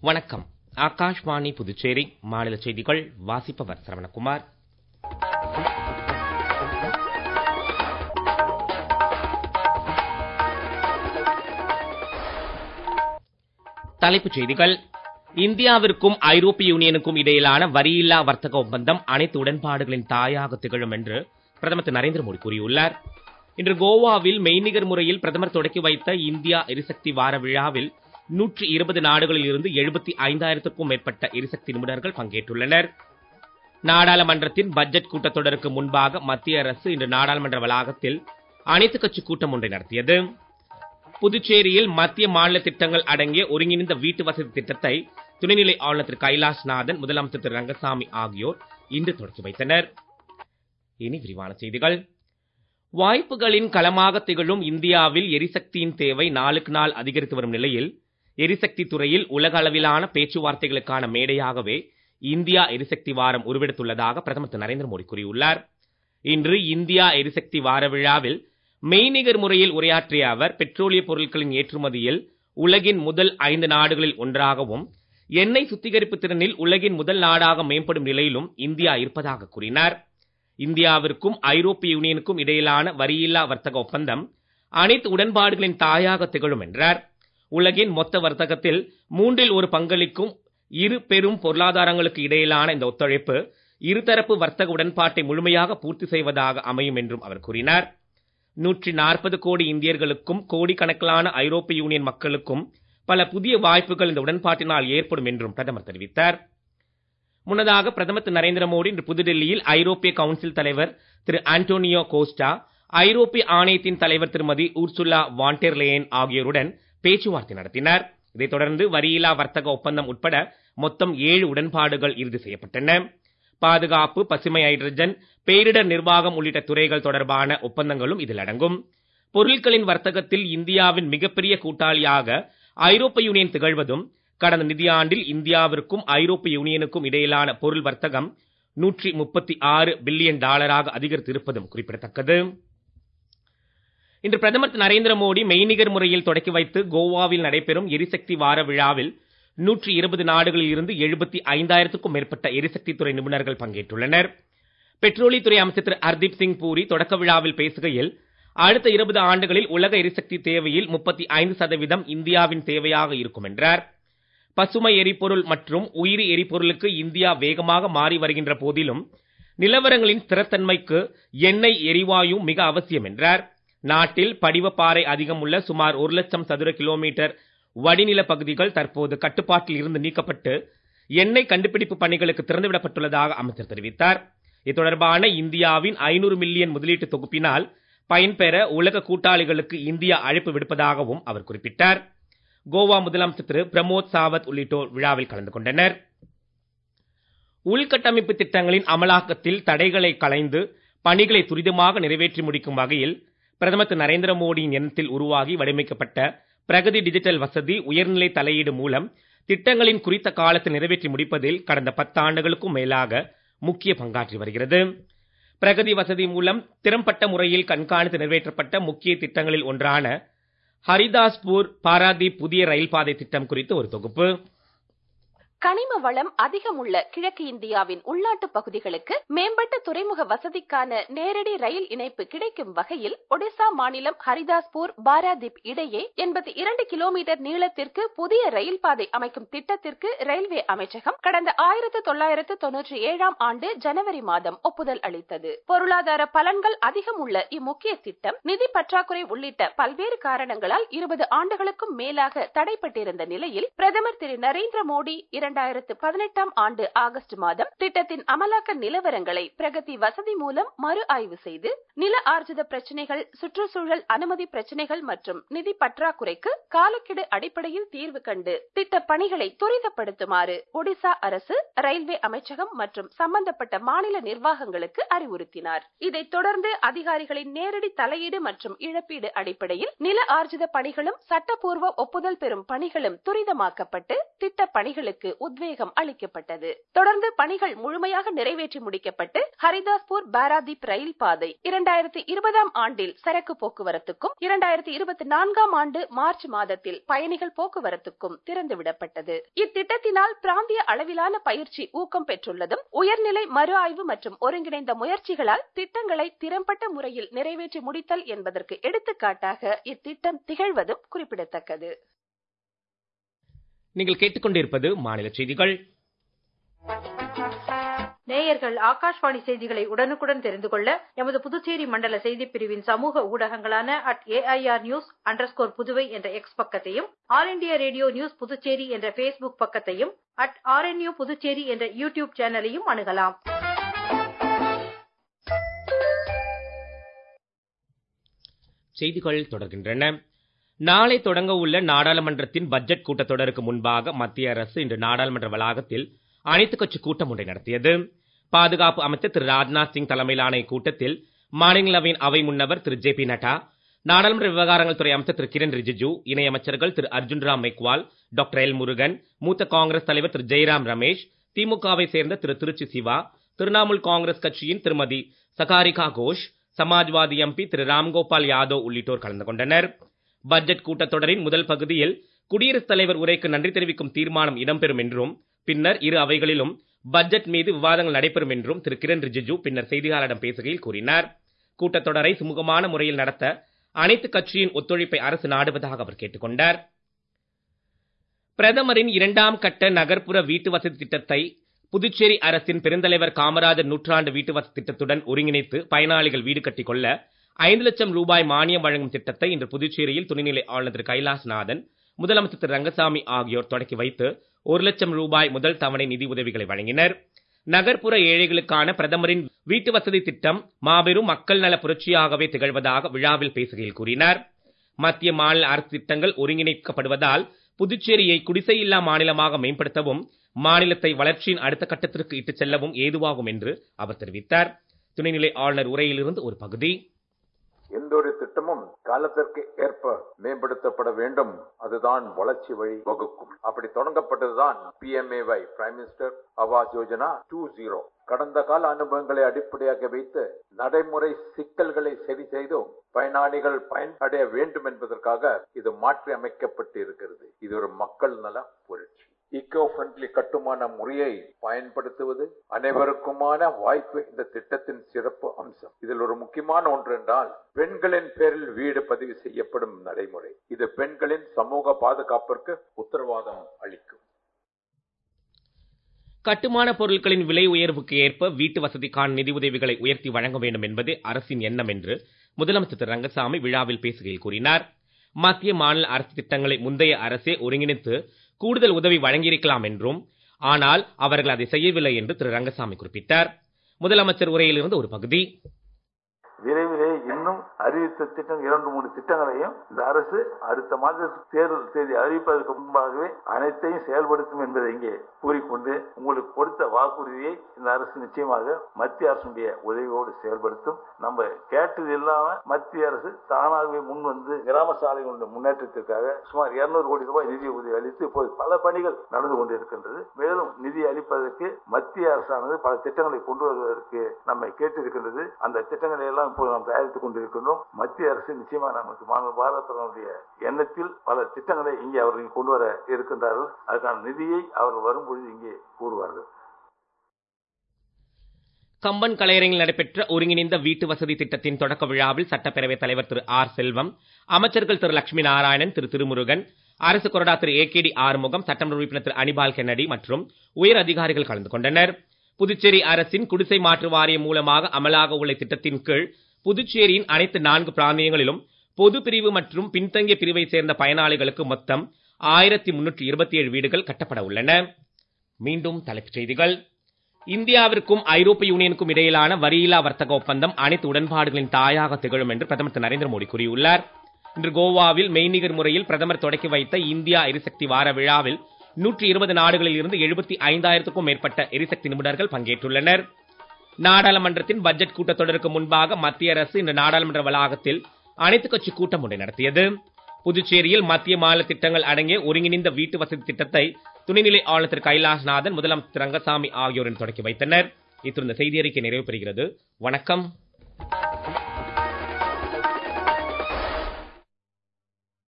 வணக்கம் ஆகாஷ்வாணி புதுச்சேரி மாநில செய்திகள் வாசிப்பவர் சரவணகுமார் தலைப்புச் செய்திகள் இந்தியாவிற்கும் ஐரோப்பிய யூனியனுக்கும் இடையிலான வரியில்லா வர்த்தக ஒப்பந்தம் அனைத்து உடன்பாடுகளின் தாயாக திகழும் என்று பிரதமர் திரு நரேந்திர மோடி கூறியுள்ளார் இன்று கோவாவில் மெய்நிகர் முறையில் பிரதமர் தொடக்கி வைத்த இந்தியா எரிசக்தி வார விழாவில் நூற்றி இருபது நாடுகளில் இருந்து எழுபத்தி ஐந்தாயிரத்திற்கும் மேற்பட்ட எரிசக்தி நிபுணர்கள் பங்கேற்றுள்ளனர் நாடாளுமன்றத்தின் பட்ஜெட் கூட்டத்தொடருக்கு முன்பாக மத்திய அரசு இன்று நாடாளுமன்ற வளாகத்தில் அனைத்துக் கட்சி கூட்டம் ஒன்றை நடத்தியது புதுச்சேரியில் மத்திய மாநில திட்டங்கள் அடங்கிய ஒருங்கிணைந்த வீட்டு வசதி திட்டத்தை துணைநிலை ஆளுநர் திரு கைலாஷ்நாதன் முதலமைச்சர் திரு ரங்கசாமி ஆகியோர் இன்று தொடக்கி வைத்தனர் இனி விரிவான செய்திகள் வாய்ப்புகளின் களமாக திகழும் இந்தியாவில் எரிசக்தியின் தேவை நாளுக்கு நாள் அதிகரித்து வரும் நிலையில் எரிசக்தி துறையில் உலக அளவிலான பேச்சுவார்த்தைகளுக்கான மேடையாகவே இந்தியா எரிசக்தி வாரம் உருவெடுத்துள்ளதாக பிரதமர் திரு நரேந்திர மோடி கூறியுள்ளார் இன்று இந்தியா எரிசக்தி வார விழாவில் மெய்நிகர் முறையில் உரையாற்றிய அவர் பெட்ரோலிய பொருட்களின் ஏற்றுமதியில் உலகின் முதல் ஐந்து நாடுகளில் ஒன்றாகவும் எண்ணெய் சுத்திகரிப்பு திறனில் உலகின் முதல் நாடாக மேம்படும் நிலையிலும் இந்தியா இருப்பதாக கூறினார் இந்தியாவிற்கும் ஐரோப்பிய யூனியனுக்கும் இடையிலான வரியில்லா வர்த்தக ஒப்பந்தம் அனைத்து உடன்பாடுகளின் தாயாக திகழும் என்றார் உலகின் மொத்த வர்த்தகத்தில் மூன்றில் ஒரு பங்களிக்கும் இரு பெரும் பொருளாதாரங்களுக்கு இடையிலான இந்த ஒத்துழைப்பு இருதரப்பு வர்த்தக உடன்பாட்டை முழுமையாக பூர்த்தி செய்வதாக அமையும் என்றும் அவர் கூறினார் நூற்றி நாற்பது கோடி இந்தியர்களுக்கும் கோடிக்கணக்கிலான ஐரோப்பிய யூனியன் மக்களுக்கும் பல புதிய வாய்ப்புகள் இந்த உடன்பாட்டினால் ஏற்படும் என்றும் பிரதமர் தெரிவித்தார் முன்னதாக பிரதமர் திரு நரேந்திர மோடி இன்று புதுடெல்லியில் ஐரோப்பிய கவுன்சில் தலைவர் திரு ஆண்டோனியோ கோஸ்டா ஐரோப்பிய ஆணையத்தின் தலைவர் திருமதி ஊர்சுலா வாண்டெர்லேயன் ஆகியோருடன் பேச்சுவார்த்தை நடத்தினார் இதைத் தொடர்ந்து வரியில்லா வர்த்தக ஒப்பந்தம் உட்பட மொத்தம் ஏழு உடன்பாடுகள் இறுதி செய்யப்பட்டன பாதுகாப்பு பசுமை ஹைட்ரஜன் பேரிடர் நிர்வாகம் உள்ளிட்ட துறைகள் தொடர்பான ஒப்பந்தங்களும் இதில் அடங்கும் பொருட்களின் வர்த்தகத்தில் இந்தியாவின் மிகப்பெரிய கூட்டாளியாக ஐரோப்பிய யூனியன் திகழ்வதும் கடந்த நிதியாண்டில் இந்தியாவிற்கும் ஐரோப்பிய யூனியனுக்கும் இடையிலான பொருள் வர்த்தகம் நூற்றி முப்பத்தி ஆறு பில்லியன் டாலராக அதிகரித்திருப்பதும் குறிப்பிடத்தக்கது இன்று பிரதமர் திரு நரேந்திர மோடி மெய்நிகர் முறையில் தொடக்கி வைத்து கோவாவில் நடைபெறும் எரிசக்தி வார விழாவில் நூற்றி இருபது நாடுகளில் இருந்து எழுபத்தி ஐந்தாயிரத்துக்கும் மேற்பட்ட எரிசக்தி துறை நிபுணர்கள் பங்கேற்றுள்ளனர் பெட்ரோலியத்துறை அமைச்சர் திரு ஹர்தீப் சிங் பூரி தொடக்க விழாவில் பேசுகையில் அடுத்த இருபது ஆண்டுகளில் உலக எரிசக்தி தேவையில் முப்பத்தி ஐந்து சதவீதம் இந்தியாவின் தேவையாக இருக்கும் என்றார் பசுமை எரிபொருள் மற்றும் உயிரி எரிபொருளுக்கு இந்தியா வேகமாக மாறி வருகின்ற போதிலும் நிலவரங்களின் ஸ்திரத்தன்மைக்கு எண்ணெய் எரிவாயு மிக அவசியம் என்றார் நாட்டில் படிவப்பாறை அதிகம் உள்ள சுமார் ஒரு லட்சம் சதுர கிலோமீட்டர் வடிநில பகுதிகள் தற்போது கட்டுப்பாட்டில் இருந்து நீக்கப்பட்டு எண்ணெய் கண்டுபிடிப்பு பணிகளுக்கு திறந்துவிடப்பட்டுள்ளதாக அமைச்சர் தெரிவித்தார் இது தொடர்பான இந்தியாவின் ஐநூறு மில்லியன் முதலீட்டு தொகுப்பினால் பயன்பெற உலக கூட்டாளிகளுக்கு இந்தியா அழைப்பு விடுப்பதாகவும் அவர் குறிப்பிட்டார் கோவா முதலமைச்சர் திரு பிரமோத் சாவத் உள்ளிட்டோர் விழாவில் கலந்து கொண்டனர் உள்கட்டமைப்பு திட்டங்களின் அமலாக்கத்தில் தடைகளை களைந்து பணிகளை துரிதமாக நிறைவேற்றி முடிக்கும் வகையில் பிரதமர் திரு நரேந்திர மோடியின் எண்ணத்தில் உருவாகி வடிவமைக்கப்பட்ட பிரகதி டிஜிட்டல் வசதி உயர்நிலை தலையீடு மூலம் திட்டங்களின் குறித்த காலத்தில் நிறைவேற்றி முடிப்பதில் கடந்த பத்தாண்டுகளுக்கும் மேலாக முக்கிய பங்காற்றி வருகிறது பிரகதி வசதி மூலம் திறம்பட்ட முறையில் கண்காணித்து நிறைவேற்றப்பட்ட முக்கிய திட்டங்களில் ஒன்றான ஹரிதாஸ்பூர் பாராதீப் புதிய ரயில் பாதை திட்டம் குறித்து ஒரு தொகுப்பு கனிம வளம் அதிகம் உள்ள கிழக்கு இந்தியாவின் உள்நாட்டு பகுதிகளுக்கு மேம்பட்ட துறைமுக வசதிக்கான நேரடி ரயில் இணைப்பு கிடைக்கும் வகையில் ஒடிசா மாநிலம் ஹரிதாஸ்பூர் பாராதீப் இடையே எண்பத்தி இரண்டு கிலோமீட்டர் நீளத்திற்கு புதிய ரயில் பாதை அமைக்கும் திட்டத்திற்கு ரயில்வே அமைச்சகம் கடந்த ஆயிரத்து தொள்ளாயிரத்து தொன்னூற்றி ஏழாம் ஆண்டு ஜனவரி மாதம் ஒப்புதல் அளித்தது பொருளாதார பலன்கள் அதிகம் உள்ள இம்முக்கிய திட்டம் நிதி பற்றாக்குறை உள்ளிட்ட பல்வேறு காரணங்களால் இருபது ஆண்டுகளுக்கும் மேலாக தடைப்பட்டிருந்த நிலையில் பிரதமர் திரு நரேந்திர மோடி இரண்டாயிரத்து பதினெட்டாம் ஆண்டு ஆகஸ்ட் மாதம் திட்டத்தின் அமலாக்க நிலவரங்களை பிரகதி வசதி மூலம் மறு ஆய்வு செய்து நில ஆர்ஜித பிரச்சனைகள் சுற்றுச்சூழல் அனுமதி பிரச்சனைகள் மற்றும் நிதி பற்றாக்குறைக்கு காலக்கெடு அடிப்படையில் தீர்வு கண்டு திட்ட பணிகளை துரிதப்படுத்துமாறு ஒடிசா அரசு ரயில்வே அமைச்சகம் மற்றும் சம்பந்தப்பட்ட மாநில நிர்வாகங்களுக்கு அறிவுறுத்தினார் இதைத் தொடர்ந்து அதிகாரிகளின் நேரடி தலையீடு மற்றும் இழப்பீடு அடிப்படையில் நில ஆர்ஜித பணிகளும் சட்டப்பூர்வ ஒப்புதல் பெறும் பணிகளும் துரிதமாக்கப்பட்டு திட்ட பணிகளுக்கு உத்வேகம் அளிக்கப்பட்டது தொடர்ந்து பணிகள் முழுமையாக நிறைவேற்றி முடிக்கப்பட்டு ஹரிதாஸ்பூர் பாராதீப் ரயில் பாதை இரண்டாயிரத்தி இருபதாம் ஆண்டில் சரக்கு போக்குவரத்துக்கும் இரண்டாயிரத்தி இருபத்தி நான்காம் ஆண்டு மார்ச் மாதத்தில் பயணிகள் போக்குவரத்துக்கும் திறந்துவிடப்பட்டது இத்திட்டத்தினால் பிராந்திய அளவிலான பயிற்சி ஊக்கம் பெற்றுள்ளதும் உயர்நிலை மறு ஆய்வு மற்றும் ஒருங்கிணைந்த முயற்சிகளால் திட்டங்களை திறம்பட்ட முறையில் நிறைவேற்றி முடித்தல் என்பதற்கு எடுத்துக்காட்டாக இத்திட்டம் திகழ்வதும் குறிப்பிடத்தக்கது நீங்கள் கேட்டுக்கொண்டிருப்பது மாநில செய்திகள் நேயர்கள் ஆகாஷ்வாணி செய்திகளை உடனுக்குடன் தெரிந்து கொள்ள எமது புதுச்சேரி மண்டல செய்திப் பிரிவின் சமூக ஊடகங்களான at AIR news underscore Puduvai என்ற எக்ஸ் பக்கத்தையும் all India radio news Puducherry என்ற ஃபேஸ்புக் பக்கத்தையும் அட் ஆர்என்யூ புதுச்சேரி என்ற யூடியூப் சேனலையும் அணுகலாம் செய்திகள் தொடர்கின்றன நாளை தொடங்க உள்ள நாடாளுமன்றத்தின் பட்ஜெட் கூட்டத்தொடருக்கு முன்பாக மத்திய அரசு இன்று நாடாளுமன்ற வளாகத்தில் அனைத்துக் கட்சி கூட்டம் ஒன்றை நடத்தியது பாதுகாப்பு அமைச்சர் திரு ராஜ்நாத் சிங் தலைமையிலான இக்கூட்டத்தில் மாநிலங்களவையின் அவை முன்னவர் திரு ஜே பி நட்டா நாடாளுமன்ற விவகாரங்கள் துறை அமைச்சர் திரு கிரண் ரிஜிஜு இணையமைச்சர்கள் திரு அர்ஜுன் ராம் மெக்வால் டாக்டர் எல் முருகன் மூத்த காங்கிரஸ் தலைவர் திரு ஜெயராம் ரமேஷ் திமுகவை சேர்ந்த திரு திருச்சி சிவா திரிணாமுல் காங்கிரஸ் கட்சியின் திருமதி சகாரிகா கோஷ் சமாஜ்வாதி எம்பி திரு ராம்கோபால் யாதவ் உள்ளிட்டோர் கலந்து கொண்டனர் பட்ஜெட் கூட்டத்தொடரின் முதல் பகுதியில் குடியரசுத் தலைவர் உரைக்கு நன்றி தெரிவிக்கும் தீர்மானம் இடம்பெறும் என்றும் பின்னர் இரு அவைகளிலும் பட்ஜெட் மீது விவாதங்கள் நடைபெறும் என்றும் திரு கிரண் ரிஜிஜு பின்னர் செய்தியாளரிடம் பேசுகையில் கூறினார் கூட்டத்தொடரை சுமூகமான முறையில் நடத்த அனைத்து கட்சியின் ஒத்துழைப்பை அரசு நாடுவதாக அவர் கேட்டுக்கொண்டார் பிரதமரின் இரண்டாம் கட்ட நகர்ப்புற வீட்டு வசதி திட்டத்தை புதுச்சேரி அரசின் பெருந்தலைவர் காமராஜர் நூற்றாண்டு வீட்டு வசதி திட்டத்துடன் ஒருங்கிணைத்து பயனாளிகள் வீடு கட்டிக் கொள்ள ஐந்து லட்சம் ரூபாய் மானியம் வழங்கும் திட்டத்தை இன்று புதுச்சேரியில் துணைநிலை ஆளுநர் திரு கைலாஸ்நாதன் முதலமைச்சர் திரு ரங்கசாமி ஆகியோர் தொடக்கி வைத்து ஒரு லட்சம் ரூபாய் முதல் தவணை நிதி உதவிகளை வழங்கினர் நகர்ப்புற ஏழைகளுக்கான பிரதமரின் வீட்டு வசதி திட்டம் மாபெரும் மக்கள் நல புரட்சியாகவே திகழ்வதாக விழாவில் பேசுகையில் கூறினார் மத்திய மாநில அரசு திட்டங்கள் ஒருங்கிணைக்கப்படுவதால் புதுச்சேரியை குடிசையில்லா மாநிலமாக மேம்படுத்தவும் மாநிலத்தை வளர்ச்சியின் அடுத்த கட்டத்திற்கு இட்டுச் செல்லவும் ஏதுவாகும் என்று அவர் தெரிவித்தார் துணைநிலை ஆளுநர் உரையிலிருந்து ஒரு பகுதி எந்த ஒரு திட்டமும் காலத்திற்கு ஏற்ப மேம்படுத்தப்பட வேண்டும் அதுதான் வளர்ச்சி வழி வகுக்கும் அப்படி தொடங்கப்பட்டதுதான் பிஎம்ஏவை prime minister Awas Yojana two zero கடந்த கால அனுபவங்களை அடிப்படையாக வைத்து நடைமுறை சிக்கல்களை சரி செய்தும் பயனாளிகள் பயனடைய வேண்டும் என்பதற்காக இது மாற்றி அமைக்கப்பட்டு இருக்கிறது இது ஒரு மக்கள் நல புரட்சி ஈகோ ஃப்ரெண்ட்லி கட்டுமான முறையை பயன்படுத்துவது அனைவருக்குமான வாய்ப்பு இந்த திட்டத்தின் சிறப்பு அம்சம் இதில் ஒரு முக்கியமான ஒன்று என்றால் பெண்களின் பேரில் வீடு பதிவு செய்யப்படும் நடைமுறை இது பெண்களின் சமூக பாதுகாப்பிற்கு உத்தரவாதம் அளிக்கும் கட்டுமான பொருட்களின் விலை உயர்வுக்கு ஏற்ப வீட்டு வசதிக்கான நிதி உதவிகளை உயர்த்தி வழங்க வேண்டும் என்பது அரசின் எண்ணம் என்று முதலமைச்சர் திரு ரங்கசாமி விழாவில் பேசுகையில் கூறினார் மத்திய மாநில அரசு திட்டங்களை முந்தைய அரசே ஒருங்கிணைத்து கூடுதல் உதவி வழங்கியிருக்கலாம் என்றும் ஆனால் அவர்கள் அதை செய்யவில்லை என்று திரு ரங்கசாமி குறிப்பிட்டார் முதலமைச்சர் உரையிலிருந்து ஒரு பகுதி விரைவிலே இன்னும் அறிவித்த திட்டம் இரண்டு மூணு திட்டங்களையும் இந்த அரசு அடுத்த மாத தேர்தல் தேதி அறிவிப்பதற்கு முன்பாகவே அனைத்தையும் செயல்படுத்தும் என்பதை இங்கே கூறிக்கொண்டு உங்களுக்கு கொடுத்த வாக்குறுதியை இந்த அரசு நிச்சயமாக மத்திய அரசுடைய உதவியோடு செயல்படுத்தும் நம்ம கேட்டது இல்லாம மத்திய அரசு தானாகவே முன் வந்து கிராம சாலைகளுடைய முன்னேற்றத்திற்காக சுமார் இருநூறு கோடி ரூபாய் நிதி உதவி அளித்து இப்போது பல பணிகள் நடந்து கொண்டிருக்கின்றது மேலும் நிதி அளிப்பதற்கு மத்திய அரசானது பல திட்டங்களை கொண்டு வருவதற்கு நம்மை கேட்டிருக்கின்றது அந்த திட்டங்களை எல்லாம் இப்போது நாம் தயாரித்துக் கொண்டிருக்கின்றோம் மத்திய அரசு நிச்சயமா நமக்கு மாநில பாரதத்தினுடைய எண்ணத்தில் பல திட்டங்களை இங்கே அவர்கள் கொண்டு வர இருக்கின்றார்கள் அதுக்கான நிதியை அவர்கள் வரும்பொழுது இங்கே கூறுவார்கள் கம்பன் கலையரங்கில் நடைபெற்ற ஒருங்கிணைந்த வீட்டு வசதி திட்டத்தின் தொடக்க விழாவில் சட்டப்பேரவைத் தலைவர் திரு ஆர் செல்வம் அமைச்சர்கள் திரு லட்சுமி நாராயணன் திரு திருமுருகன் அரசு கொறடா Thiru A K T Arumugam சட்டமன்ற உறுப்பினர் திரு அனிபால் கென்னடி மற்றும் உயர் அதிகாரிகள் கலந்து கொண்டனர் புதுச்சேரி அரசின் குடிசை மாற்று வாரியம் மூலமாக அமலாக உள்ள திட்டத்தின் கீழ் புதுச்சேரியின் அனைத்து நான்கு பிராந்தியங்களிலும் பொது பிரிவு மற்றும் பின்தங்கிய பிரிவை சேர்ந்த பயனாளிகளுக்கு மொத்தம் ஆயிரத்தி முன்னூற்றி இருபத்தி ஏழு வீடுகள் கட்டப்பட உள்ளன மீண்டும் தலைப்புச் செய்திகள் இந்தியாவிற்கும் ஐரோப்பிய யூனியனுக்கும் இடையிலான வரியில்லா வர்த்தக ஒப்பந்தம் அனைத்து உடன்பாடுகளின் தாயாக திகழும் என்று பிரதமர் திரு நரேந்திர மோடி கூறியுள்ளார் இன்று கோவாவில் மெய்நிகர் முறையில் பிரதமர் தொடக்கி வைத்த இந்தியா எரிசக்தி வார விழாவில் நூற்றி இருபது நாடுகளில் இருந்து எழுபத்தி ஐந்தாயிரத்துக்கும் மேற்பட்ட எரிசக்தி நிபுணர்கள் பங்கேற்றுள்ளனர் நாடாளுமன்றத்தின் பட்ஜெட் கூட்டத்தொடருக்கு முன்பாக மத்திய அரசு இன்று நாடாளுமன்ற வளாகத்தில் அனைத்துக் கட்சி கூட்டம் ஒன்றை நடத்தியது புதுச்சேரியில் மத்திய மாநில திட்டங்கள் அடங்கிய ஒருங்கிணைந்த வீட்டு வசதி திட்டத்தை துணைநிலை ஆளுநர் திரு கைலாஷ்நாதன் முதலமைச்சர் ரங்கசாமி ஆகியோரின் தொடக்கி வைத்தனர் இத்துடன் இந்த செய்தி அறிக்கை நிறைவு பெறுகிறது வணக்கம்